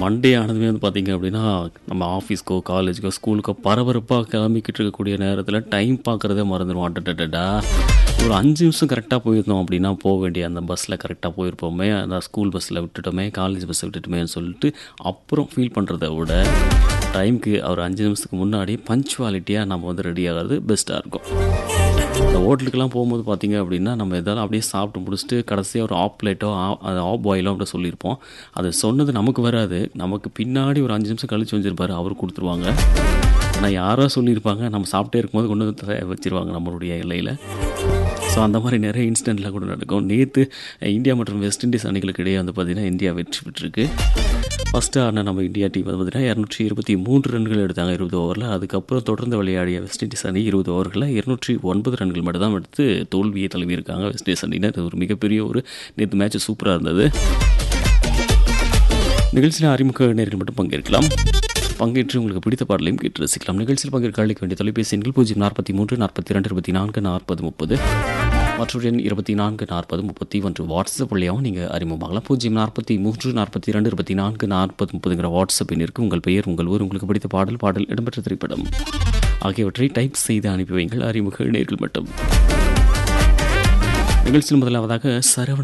Monday ஆனதுமே வந்து பார்த்தீங்க அப்படின்னா நம்ம ஆஃபீஸ்க்கோ காலேஜுக்கோ ஸ்கூலுக்கோ பரபரப்பாக கிளம்பிக்கிட்டு இருக்கக்கூடிய நேரத்தில் டைம் பார்க்குறதே மறந்துடுவோம் அட்டடடா ஒரு அஞ்சு நிமிஷம் கரெக்டாக போயிருந்தோம் அப்படின்னா போக வேண்டிய அந்த பஸ்ஸில் கரெக்டாக போயிருப்போமே அந்த ஸ்கூல் பஸ்ஸில் விட்டுட்டோமே காலேஜ் பஸ்ஸை விட்டுட்டோமேன்னு சொல்லிட்டு அப்புறம் ஃபீல் பண்ணுறத விட டைமுக்கு ஒரு அஞ்சு நிமிஷத்துக்கு முன்னாடி பஞ்சுவாலிட்டியாக நம்ம வந்து ரெடி ஆகிறது பெஸ்ட்டாக இருக்கும் இந்த ஹோட்டலுக்கெல்லாம் போகும்போது பார்த்தீங்க அப்படின்னா நம்ம எதாவது அப்படியே சாப்பிட்டு முடிச்சுட்டு கடைசியாக ஒரு ஆப் பிளேட்டோ அது ஆப் பாயிலோ அப்படி சொல்லியிருப்போம் அது சொன்னது நமக்கு வராது நமக்கு பின்னாடி ஒரு அஞ்சு நிமிஷம் கழிச்சு வச்சிருப்பாரு அவர் கொடுத்துருவாங்க ஆனால் யாரோ சொல்லியிருப்பாங்க நம்ம சாப்பிட்டே இருக்கும்போது கொண்டு வந்து த- வச்சிருவாங்க நம்மளுடைய எல்லையில் ஸோ அந்த மாதிரி நிறைய இன்சிடெண்ட்லாம் கூட நடக்கும் நேற்று இந்தியா மற்றும் வெஸ்ட் இண்டீஸ் அணிகளுக்கு இடையே வந்து பார்த்திங்கன்னா இந்தியா வெற்றி பெற்றிருக்கு ஃபஸ்ட்டு ஆடின நம்ம இந்தியா டீம் வந்து பார்த்திங்கன்னா இரநூற்றி இருபத்தி மூன்று ரன்கள் எடுத்தாங்க இருபது ஓவரில் அதுக்கப்புறம் தொடர்ந்து விளையாடிய வெஸ்ட் இண்டீஸ் அணி இருபது ஓவர்களில் இருநூற்றி ஒன்பது ரன்கள் மட்டும் தான் எடுத்து தோல்வியை தழுவியிருக்காங்க வெஸ்ட் இண்டீஸ் அணியினர் இது ஒரு மிகப்பெரிய ஒரு நேற்று மேட்ச் சூப்பராக இருந்தது நிகழ்ச்சியில் அறிமுக நேர்கள் மட்டும் பங்கேற்கலாம் பங்கேற்று உங்களுக்கு பிடித்த பாடலையும் கேட்டு ரசிக்கலாம் நிகழ்ச்சியில் பங்கேற்க அளிக்க வேண்டிய தொலைபேசி எண்கள் பூஜ்ஜியம் நாற்பத்தி மூன்று நாற்பத்தி ரெண்டு இருபத்தி நான்கு நாற்பது முப்பது மற்றொரு எண் இருபத்தி நான்கு நாற்பது முப்பத்தி ஒன்று வாட்ஸ்அப் வழியாகவும் நீங்கள் அறிமுகமாகலாம் பூஜ்ஜியம் நாற்பத்தி மூன்று நாற்பத்தி ரெண்டு இருபத்தி நான்கு நாற்பது முப்பதுங்கிற வாட்ஸ்அப் எண்ணிற்கு உங்கள் பெயர் உங்கள் ஊர் உங்களுக்கு பிடித்த பாடல் பாடல் இடம்பெற்ற திரைப்படம் ஆகியவற்றை டைப் செய்து அனுப்பி வைங்கள் அறிமுக நேர்கள் மட்டும் நிகழ்ச்சியில் முதலாவதாக சரவண